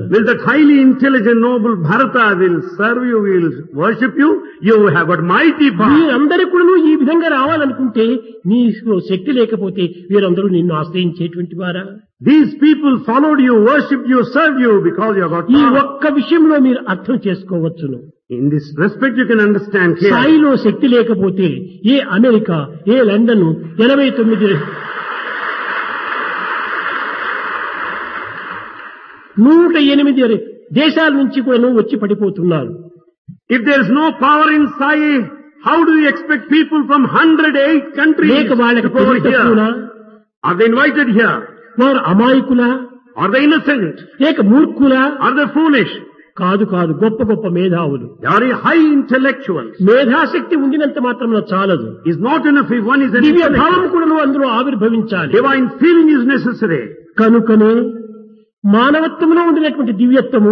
Will that highly intelligent noble Bharata will serve you, will worship you? You have got mighty power. వీరందరూ కూడా ఈ విధంగా రావాలనుకుంటే నీకు శక్తి లేకపోతే వీరందరూ నిన్ను ఆశ్రయించేటువంటి వారా These people followed you, worshipped you, served you because you have got ఈ power. ఒక్క విషయంలో మీరు అర్థం చేసుకోవచ్చును In this respect you can understand here. స్థాయిలో శక్తి లేకపోతే ఏ అమెరికా ఏ లండన్ ఎనభై తొమ్మిది నూట ఎనిమిది దేశాల నుంచి కూడా వచ్చి పడిపోతున్నారు If there is no power in Sai, how do you expect people from 108 countries లేక వాళ్ళకి to go తెలివి తక్కువనా? here? Are they invited here? వారు అమాయకులా Are they innocent? లేక మూర్ఖులా Are they foolish? కాదు కాదు గొప్ప గొప్ప మేధావులు They are high intellectuals. మేధాశక్తి ఉండినంత మాత్రం చాలదు Is not enough if one is an దివ్య భావం intellectual. కూడా అందులో ఆవిర్భవించాలి Divine feeling is necessary. కనుకనే మానవత్వంలో ఉండినటువంటి దివ్యత్వము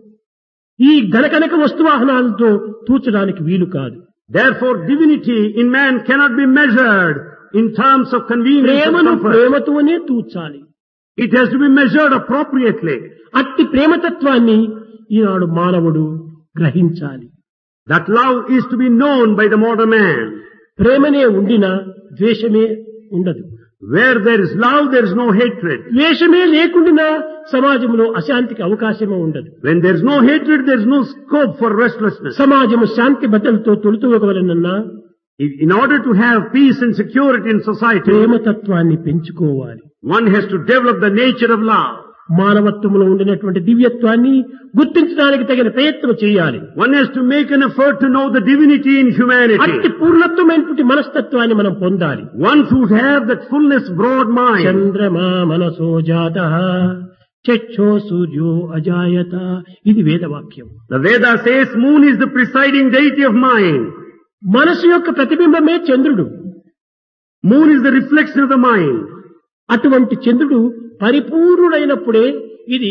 ఈ గణకనక వస్తువాహనాలతో తూచడానికి వీలు కాదు Therefore, divinity in man cannot be measured in terms of convenience and ప్రేమను comfort. ప్రేమతోనే తూచాలి It has to be measured appropriately. అట్టి ప్రేమతత్వాన్ని ఈనాడు మానవుడు గ్రహించాలి That love is to be known by the modern man. ప్రేమనే ఉండినా ద్వేషమే ఉండదు Where there is love, there is no hatred. ద్వేషమే లేకుండా సమాజంలో అశాంతికి అవకాశమే ఉండదు When there is no hatred, there is no scope for restlessness. సమాజము శాంతి భద్రతతో తొలుతువగలనన్నా In in order to have peace and security in society, ప్రేమతత్వాన్ని పెంచుకోవాలి one has to develop the nature of love. మానవత్వంలో ఉండినటువంటి దివ్యత్వాన్ని గుర్తించడానికి తగిన ప్రయత్నం చేయాలి One has to make an effort to know the divinity in అట్టి humanity. పూర్ణత్వమైనటువంటి మనస్తత్వాన్ని మనం పొందాలి One should have that fullness, broad mind. చంద్రమా మనసో జాత చక్షో సూర్యో అజాయత ఇది వేదవాక్యం The Veda says moon is the presiding deity of mind. మనసు యొక్క ప్రతిబింబమే చంద్రుడు Moon is the reflection of the mind. అటువంటి చంద్రుడు పరిపూర్ణుడైనప్పుడే ఇది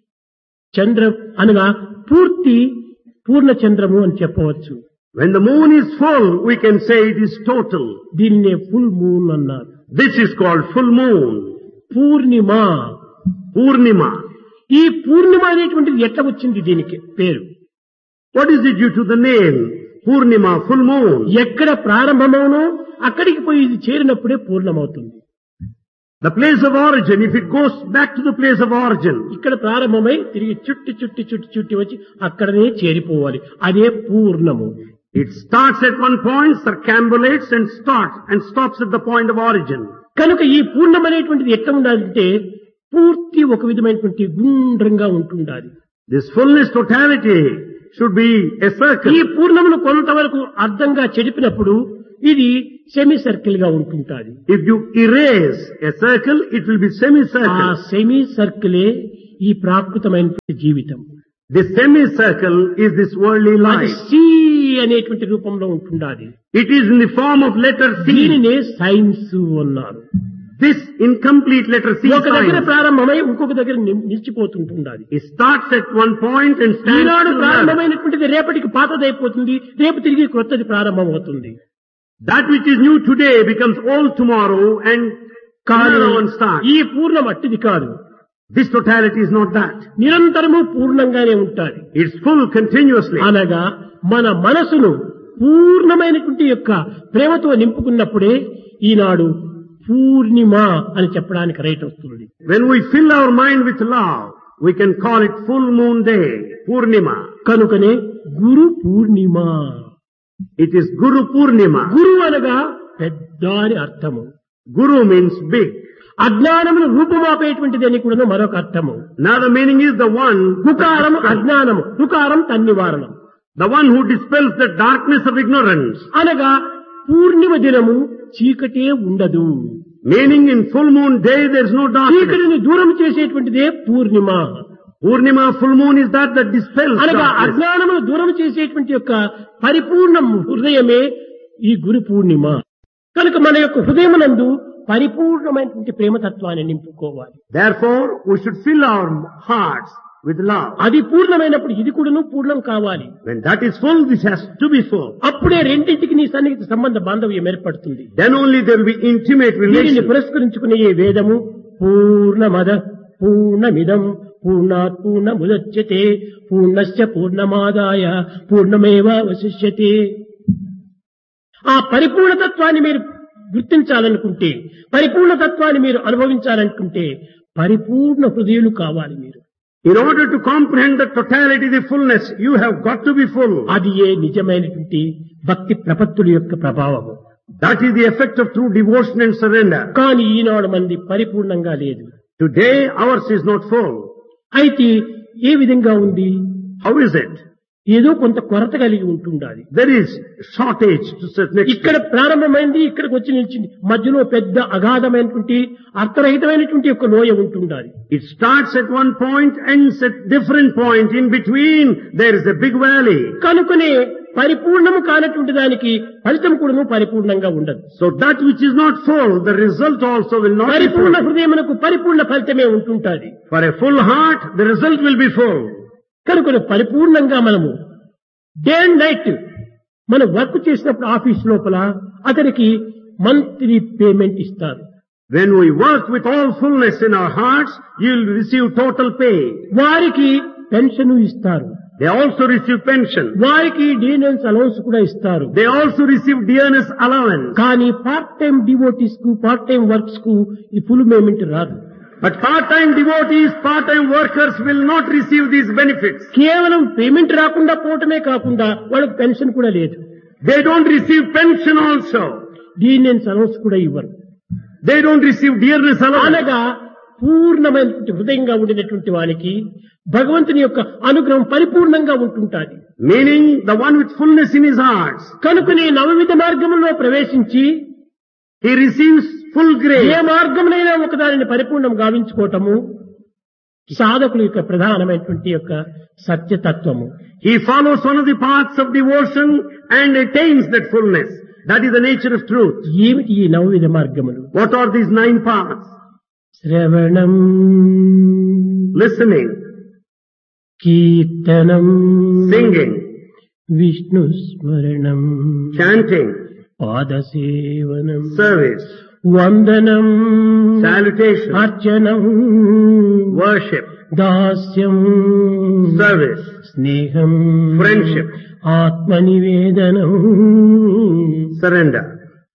చంద్ర అనగా పూర్తి పూర్ణ చంద్రము అని చెప్పవచ్చు When the moon is full, we can say it is total. దీన్నే ఫుల్ మూన్ అన్నారు This is called full moon. పూర్ణిమ Purnima. ఈ పూర్ణిమ అనేటువంటిది ఎట్లా వచ్చింది దీనికి పేరు What is it due to the name? Purnima, full moon. ఎక్కడ ప్రారంభమవునో అక్కడికి పోయి ఇది చేరినప్పుడే పూర్ణమవుతుంది The place of origin, if it goes back to the place of origin, ఇక్కడ ప్రారంభమై తిరిగి చుట్టి చుట్టి చుట్టి చుట్టి వచ్చి అక్కడనే చేరిపోవాలి అదే పూర్ణము it starts at one point, circambulates and starts, and stops at the point of origin. కనుక ఈ పూర్ణం అనేటువంటిది ఎట్లా ఉండాలంటే పూర్తి ఒక విధమైనటువంటి గుండ్రంగా ఉంటుండాలి This fullness totality should be a ఈ circle. పూర్ణమును కొంతవరకు అర్థంగా చెడిపినప్పుడు ఇది సెమీ సర్కిల్ గా ఉంటుంటాది If you erase a circle, it will be ఆ semicircle. సెమీ సర్కిలే ఈ ప్రాకృతమైనటువంటి జీవితం This semicircle is this worldly అది life. సి అనేటువంటి రూపంలో ఉంటుండాలి It is in the form of letter C. దీనినే సైన్స్ అన్నారు This incomplete letter C ఒక దగ్గర sign. ప్రారంభమై ఇంకొక దగ్గర ని- నిలిచిపోతుంటుండాలి It starts at one point and stands Eenadu still there. ప్రారంభమైనటువంటిది రేపటికి పాతదైపోతుంది రేపు తిరిగి కొత్తది ప్రారంభం అవుతుంది That which is new today becomes old tomorrow and కానీ another one starts. ఈ పూర్ణం అట్టిది కాదు This totality is not that. నిరంతరము పూర్ణంగానే ఉంటాది It's full continuously. అనగా మన మనసును పూర్ణమైనటువంటి యొక్క ప్రేమతో నింపుకున్నప్పుడే ఈనాడు పూర్ణిమ అని చెప్పడానికి రైట్ వస్తుంది When we fill our mind with love, we can call it full moon day, Purnima. కనుకనే గురు పూర్ణిమ It is Guru Purnima. గురు అనగా పెద్ద అని అర్థము Guru means big. అజ్ఞానమును రూపుమాపేటువంటిది అని కూడా మరొక అర్థము Now the meaning is the one, రుకారం అజ్ఞానము రుకారం తన్నివారణం the one who dispels the darkness of ignorance. అనగా పూర్ణిమ దినము చీకటే ఉండదు Meaning in full moon day there is no darkness. చీకటిని దూరం చేసేటువంటిదే పూర్ణిమ Purnima full moon is that that dispels అనగా darkness. అజ్ఞానమును దూరం చేసేటువంటి యొక్క పరిపూర్ణ హృదయమే ఈ గురు పూర్ణిమ కనుక మన యొక్క హృదయమునందు పరిపూర్ణమైనటువంటి ప్రేమతత్వాన్ని నింపుకోవాలి Therefore, we should fill our hearts with love. అది పూర్ణమైనప్పుడు ఇది కూడాను పూర్ణం కావాలి When that is full, this has to be full. అప్పుడే రెండింటికి నీ సన్నిహిత సంబంధ బాంధవ్యం ఏర్పడుతుంది Then only there will be intimate దీనిని relation. పురస్కరించుకునే ఈ వేదము పూర్ణమద పూర్ణమిదం పూర్ణాత్ పూర్ణముదచ్యతే పూర్ణస్య పూర్ణమాదాయ పూర్ణమేవావశిష్యతే ఆ పరిపూర్ణతత్వాన్ని మీరు గుర్తించాలనుకుంటే పరిపూర్ణతత్వాన్ని మీరు అనుభవించాలనుకుంటే పరిపూర్ణ హృదయులు కావాలి మీరు In order to comprehend the totality, the fullness, you have got to be full. అది ఏ నిజమైనటువంటి భక్తి ప్రపత్తుల యొక్క ప్రభావము That is the effect of true devotion and surrender. కానీ ఈనాడు మంది పరిపూర్ణంగా లేదు Today, ours is not full. అయితే ఏ విధంగా ఉంది How is it? ఏదో కొంత కొరత కలిగి ఉంటుండాలి There is shortage to certain ఇక్కడ extent. ప్రారంభమైంది ఇక్కడికి వచ్చి నిలిచింది మధ్యలో పెద్ద అగాధమైనటువంటి అర్థరహితమైనటువంటి యొక్క లోయ ఉంటుండాలి It starts at one point, ends at different point. In between, there is a big valley. కనుకనే పరిపూర్ణము కానటువంటి దానికి ఫలితం కూడాను పరిపూర్ణంగా ఉండదు So that which is not full, the result also will not be పరిపూర్ణ full. హృదయమునకు పరిపూర్ణ ఫలితమే ఉంటుంటాది For a full heart, the result will be full. కనుక పరిపూర్ణంగా మనము డే అండ్ నైట్ మనం వర్క్ చేసినప్పుడు ఆఫీస్ లోపల అతనికి మంత్లీ పేమెంట్ ఇస్తారు When we work with all fullness in our hearts, you'll receive total pay. వారికి పెన్షన్ ఇస్తారు They also receive pension. వారికి డీనెన్స్ అలౌన్స్ కూడా ఇస్తారు They also receive dearness allowance. కానీ పార్ట్ టైం డివోటీస్ కు పార్ట్ టైం వర్క్స్ కు ఈ ఫుల్ పేమెంట్ రాదు But part-time devotees, part-time workers will not receive these benefits. కేవలం పేమెంట్ రాకుండా పోవటమే కాకుండా వాళ్ళకి పెన్షన్ కూడా లేదు They don't receive pension also. Dearness allowance కూడా ఇవ్వరు They don't receive dearness allowance. అనగా పూర్ణమైనటువంటి హృదయంగా ఉండినటువంటి వానికి భగవంతుని యొక్క అనుగ్రహం పరిపూర్ణంగా ఉంటుంటాది Meaning the one with fullness in his heart. కనుకనే నవవిధ మార్గంలో ప్రవేశించి He receives full A grace. మార్గంలో ఒకదానిని పరిపూర్ణం గావించుకోవటము సాధకుల యొక్క ప్రధానమైనటువంటి యొక్క సత్యతత్వము He follows one of the paths of devotion and attains that fullness. That is the nature of truth. ఏమిటి ఈ నవవిధ మార్గములు What are these nine paths? శ్రవణం Listening, కీర్తనం singing, విష్ణు స్మరణం chanting, పాదసేవనం service, వందనం salutation, అర్చనం worship, దాస్యం service, స్నేహం Friendship. ఆత్మనివేదనం surrender.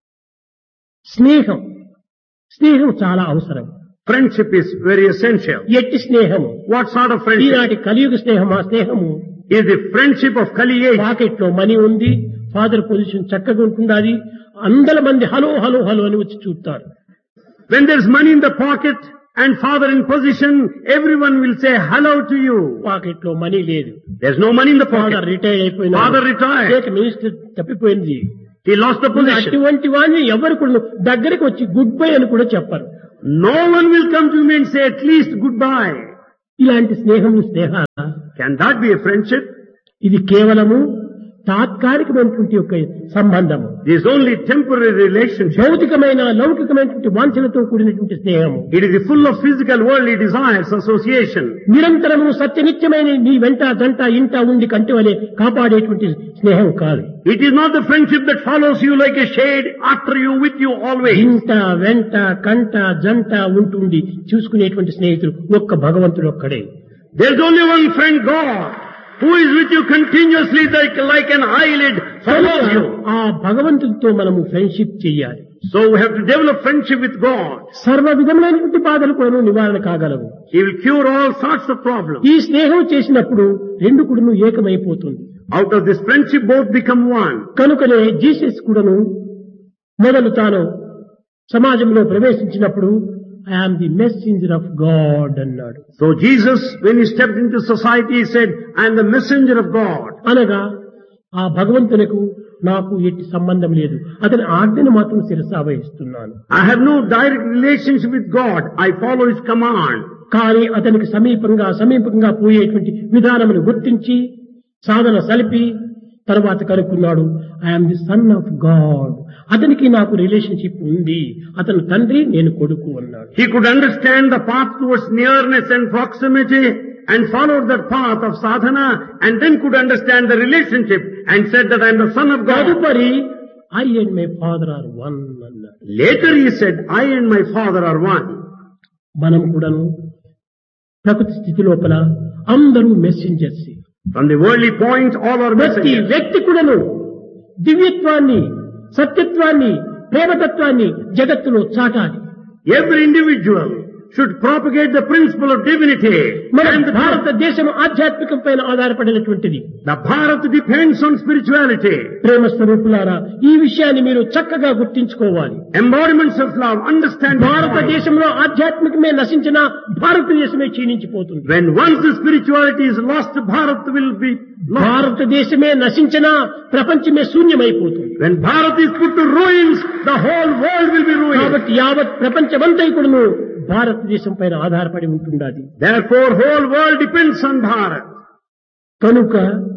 స్నేహం స్నేహం చాలా అవసరం Friendship is very essential. ఎట్టి స్నేహము What sort of friendship? ఈనాటి కలియుగ స్నేహం ఆ స్నేహము Is the friendship of Kali age. Pocket లో మనీ ఉంది ఫాదర్ పొజిషన్ చక్కగా ఉంటుండాలి అందల మంది హలో హలో హలో అని వచ్చి చూస్తారు When there's money in the pocket and father in position, everyone will say hello to you. Pocket లో మనీ లేదు There's no money in the father pocket. Retire అయిపోయినా Father retired. State minister తప్పిపోయింది He lost the position. అటువంటి వాడిని ఎవరు కూడా దగ్గరికి వచ్చి గుడ్ బై అని కూడా చెప్పరు No one will come to me and say at least goodbye. ఇలాంటి స్నేహం స్నేహాల Can that be a friendship? ఇది కేవలము తాత్కాలికమైనటువంటి యొక్క సంబంధము It is only temporary relationship. భౌతికమైన లౌకికమైనటువంటి వాంఛలతో కూడినటువంటి స్నేహము It is full of physical worldly desires, association. నిరంతరము సత్యనిత్యమైన నీ వెంట జంట ఇంట ఉండి కంటి వలె కాపాడేటువంటి స్నేహం కాదు It is not the friendship that follows you like a shade after you, with you always. ఇంట వెంట కంట జంట ఉంటుండి చూసుకునేటువంటి స్నేహితుడు ఒక్క భగవంతుడు ఒక్కడే There's only one friend, God, who is with you continuously like, like an eyelid follows you. ఆ భగవంతుడితో మనము ఫ్రెండ్షిప్ చేయాలి So we have to develop friendship with God. సర్వ విధములైనటువంటి బాధలు కూడా నివారణ కాగలవు He will cure all sorts of problems. ఈ స్నేహం చేసినప్పుడు రెండు కూడాను ఏకమైపోతుంది Out of this friendship, both become one. కనుకనే జీసస్ కూడాను మొదలు తాను సమాజంలో ప్రవేశించినప్పుడు I am the messenger of God అన్నాడు So Jesus, when he stepped into society, he said, I am the messenger of God. అనగా ఆ భగవంతునికి నాకు ఎట్టి సంబంధం లేదు అతని ఆజ్ఞను మాత్రం శిరసావహిస్తున్నాను I have no direct relationship with God. I follow his command. కానీ అతనికి సమీపంగా సమీపంగా పోయేటువంటి విధానమును గుర్తించి సాధన సలిపి తర్వాత కనుక్కున్నాడు I am the son of God అతనికి నాకు రిలేషన్షిప్ ఉంది అతను తండ్రి నేను కొడుకు అన్నాడు He could understand the path towards nearness and proximity and followed that path of sadhana and then could understand the relationship and said that I am the son of God. తదుపరి I and my father are one అన్నాడు Later he said, I and my father are one. మనం కూడాను ప్రకృతి స్థితి లోపల అందరూ messengers From the worldly point, all are ప్రతి messengers. వ్యక్తి కూడాను దివ్యత్వాన్ని సత్యత్వాన్ని ప్రేమతత్వాన్ని జగత్తులో చాటాలి Every individual should propagate the principle of divinity. మన And the, భారతదేశం ఆధ్యాత్మికం పైన ఆధారపడినటువంటిది the Bharat depends on spirituality. ప్రేమ స్వరూపులారా ఈ విషయాన్ని మీరు చక్కగా గుర్తించుకోవాలి Embodiments of love, understand this point. భారతదేశంలో ఆధ్యాత్మికమే నశించిన భారతదేశమే క్షీణించిపోతుంది When once the spirituality is lost, Bharat will be lost. భారతదేశమే నశించినా ప్రపంచమే శూన్యమైపోతుంది When Bharat is put to ruins, the whole world will be ruined. కాబట్టి యావత్ ప్రపంచమంతా కూడాను భారతదేశం పైన ఆధారపడి ఉంటుండాలి Therefore, whole world depends on Bharat. కనుక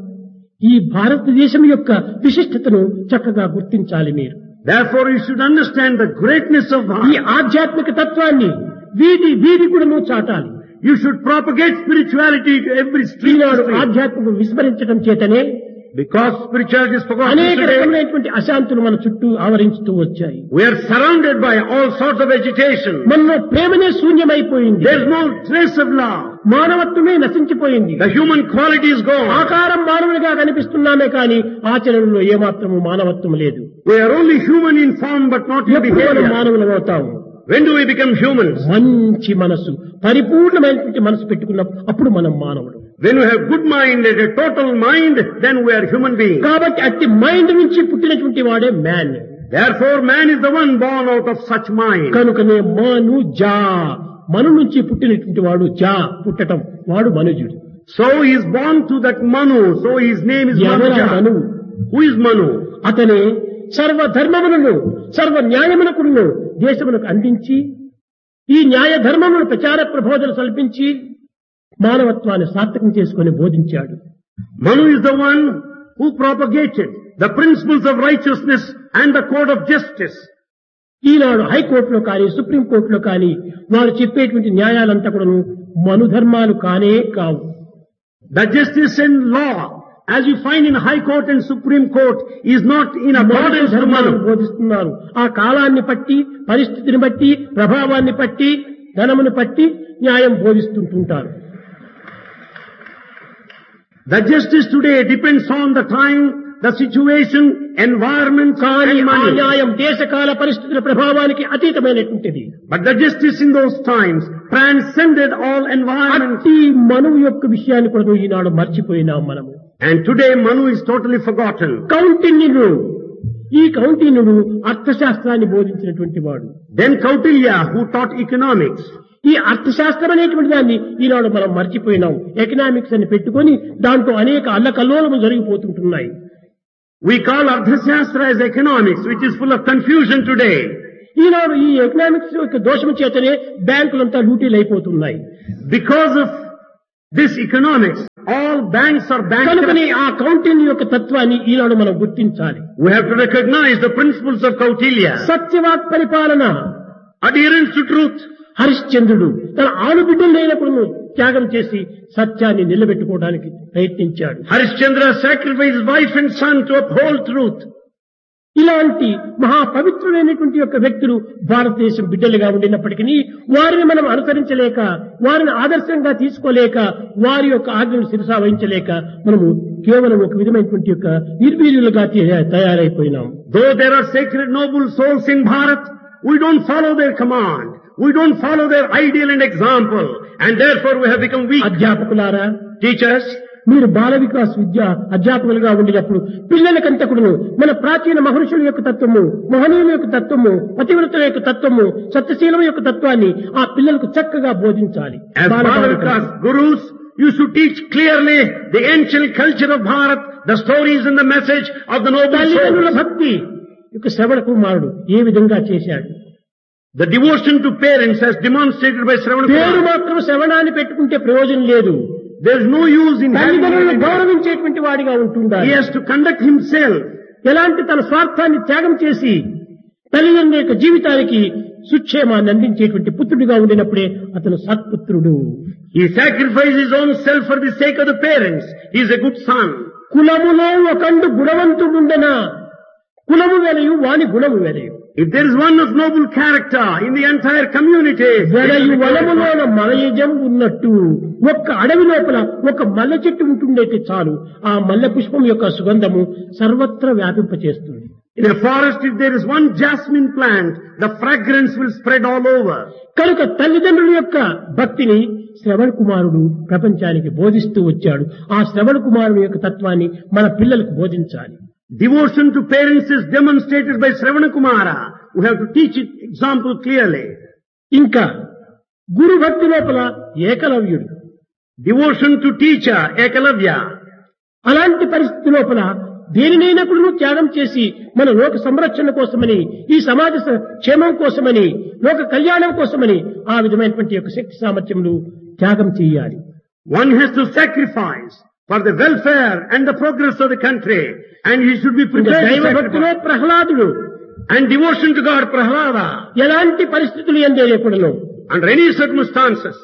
ఈ భారతదేశం యొక్క విశిష్టతను చక్కగా గుర్తించాలి మీరు Therefore, you should understand the greatness of ఈ Bharat. ఆధ్యాత్మిక తత్వాన్ని వీధి వీధి కూడాను చాటాలి You should propagate spirituality to every street. Eenadu street. ఆధ్యాత్మికం విస్మరించడం చేతనే Because spirituality is forgotten అనేక today, రకమైనటువంటి అశాంతులు మన చుట్టూ ఆవరించుతూ వచ్చాయి we are surrounded by all sorts of agitation. మనలో ప్రేమనే శూన్యమైపోయింది There is no trace of love. మానవత్వమే నశించిపోయింది The human quality is gone. ఆకారం మానవునిగా కనిపిస్తున్నామే కానీ ఆచరణలో ఏమాత్రము మానవత్వం లేదు We are only human in form but not in ఎప్పుడు మనం behavior. మానవులం అవుతాము When do we become humans? మంచి మనసు పరిపూర్ణమైనటువంటి మనసు పెట్టుకున్నప్పుడు అప్పుడు మనం మానవుడు When we have good mind and a total mind, then we are human beings. కాబట్టి అట్టి మైండ్ నుంచి పుట్టినటువంటి వాడే man Therefore, man is the one born out of such mind. కనుకనే మను జా మను నుంచి పుట్టినటువంటి వాడు జా పుట్టటం వాడు మనుజుడు So he is born to that Manu. So his name is ఎవరా Manuja. Manu Who is Manu? అతనే సర్వ ధర్మములను సర్వ న్యాయమునకును దేశమునకు అందించి ఈ న్యాయ ధర్మమును ప్రచార ప్రబోధన కల్పించి మానవత్వాన్ని సార్థకం చేసుకొని బోధించాడు Manu is the one who propagated the principles of righteousness and the code of justice. ఈనాడు హైకోర్టులో కానీ సుప్రీంకోర్టులో కానీ వారు చెప్పేటువంటి న్యాయాలంతా కూడాను మనుధర్మాలు కానే కావు The justice and law, as you find in High Court and Supreme Court, is not in accordance to ధర్మాలను Manu. బోధిస్తున్నారు ఆ కాలాన్ని బట్టి పరిస్థితిని బట్టి ప్రభావాన్ని బట్టి ధనమును బట్టి న్యాయం బోధిస్తుంటుంటారు The justice today depends on the time, the situation, environment, కానీ and ఆ money. న్యాయం దేశకాల పరిస్థితుల ప్రభావానికి అతీతమైనటువంటిది But the justice in those times transcended all environments. అట్టి మనువు యొక్క విషయాన్ని కూడా ఈనాడు మర్చిపోయినాం మనము And today Manu is totally forgotten. కౌంటిన్యుడు ఈ కౌంటిన్యుడు అర్థశాస్త్రాన్ని బోధించినటువంటి వాడు Then Kautilya, who taught economics. ఈ అర్థశాస్త్రం అనేటువంటి దాన్ని ఈనాడు మనం మర్చిపోయినాం ఎకనామిక్స్ అని పెట్టుకొని దాంట్లో అనేక అల్లకల్లోలము జరిగిపోతుంటున్నాయి We call Ardhashastra as economics, which is full of confusion today. ఈనాడు ఈ ఎకనామిక్స్ యొక్క దోషం చేతనే బ్యాంకులంతా లూటీలు అయిపోతున్నాయి Because of this economics, all banks are కనుకని bankrupt. ఆ కౌంటిన్యూ యొక్క తత్వాన్ని ఈనాడు మనం గుర్తించాలి We have to recognize the principles of Kautilya. సత్యవాక్ పరిపాలన Adherence to truth. హరిశ్చంద్రుడు తన ఆలుబిడ్డలు లేనప్పుడు త్యాగం చేసి సత్యాన్ని నిలబెట్టుకోవడానికి ప్రయత్నించాడు Harishchandra sacrificed his wife and son to uphold truth. ఇలాంటి మహా పవిత్రులైనటువంటి యొక్క వ్యక్తులు భారతదేశం బిడ్డలుగా ఉండినప్పటికీ వారిని మనం అనుసరించలేక వారిని ఆదర్శంగా తీసుకోలేక వారి యొక్క ఆజ్ఞను శిరసా వహించలేక మనము కేవలం ఒక విధమైనటువంటి యొక్క నిర్వీర్యులుగా తయ- తయారైపోయినాం Though there are sacred noble souls in Bharat, we don't follow their command. We don't follow their ideal and example. And therefore we have become weak. అధ్యాపకులారా Teachers, మీరు బాల వికాస్ విద్య అధ్యాపకులుగా ఉండినప్పుడు పిల్లలకంతకుడును మన ప్రాచీన మహర్షుల యొక్క తత్వము మహనీయుల యొక్క తత్వము పతివ్రతుల యొక్క తత్వము సత్యశీలం యొక్క తత్వాన్ని ఆ పిల్లలకు చక్కగా బోధించాలి as బాల బాలికలకు. Bhagavatas gurus, you should teach clearly the ancient culture of Bharat, the stories and the message of the noble తల్లిదండ్రుల souls. భక్తి యొక్క శ్రవణ కుమారుడు ఏ విధంగా చేశాడు The devotion to parents as demonstrated by Sravana పేరు Kumar. మాత్రం శ్రవణాన్ని పెట్టుకుంటే ప్రయోజనం లేదు There is no use in having తల్లిదండ్రులను it. గౌరవించేటువంటి వాడిగా ఉంటుండాలి He has to conduct himself ఎలాంటి తన స్వార్థాన్ని త్యాగం చేసి తల్లిదండ్రుల యొక్క జీవితానికి సుక్షేమాన్ని అందించేటువంటి పుత్రుడిగా ఉండినప్పుడే అతను సత్పుత్రుడు He sacrificed his own self for the sake of the parents. He is a good son. కులములో ఒకండు గుణవంతుడుండెనా కులము వెలయు వాని గుణము వెలయు If there is one of noble character in the entire community, వెరయు వనములోన మలయజం ఉన్నట్టు ఒక్క అడవి లోపల ఒక మల్లె చెట్టు ఉంటుండైతే చాలు ఆ మల్లె పుష్పం యొక్క సుగంధము సర్వత్రా వ్యాపింపచేస్తుంది in a forest, if there is one jasmine plant, the fragrance will spread all over. కనుక తల్లిదండ్రుల యొక్క భక్తిని శ్రవణ కుమారుడు ప్రపంచానికి బోధిస్తూ వచ్చాడు ఆ శ్రవణ కుమారుడు యొక్క తత్వాన్ని మన పిల్లలకు బోధించాలి Devotion to parents is demonstrated by Sravana Kumara. We have to teach it example clearly. ఇంకా గురు భక్తి లోపల ఏకలవ్యుడు Devotion to teacher, Ekalavya. అలాంటి పరిస్థితి లోపల దేనినైనా కూడా త్యాగం చేసి మన లోక సంరక్షణ కోసమని ఈ సమాజ స- క్షేమం కోసమని లోక కళ్యాణం కోసమని ఆ విధమైనటువంటి యొక్క శక్తి సామర్థ్యములు త్యాగం చేయాలి One has to sacrifice for the welfare and the progress of the country. And he should be ఇంకా prepared to దైవ భక్తిలో sacrifice. ప్రహ్లాదుడు And devotion to God, Prahlada. ఎలాంటి పరిస్థితులు ఎందే కూడాను Under any circumstances,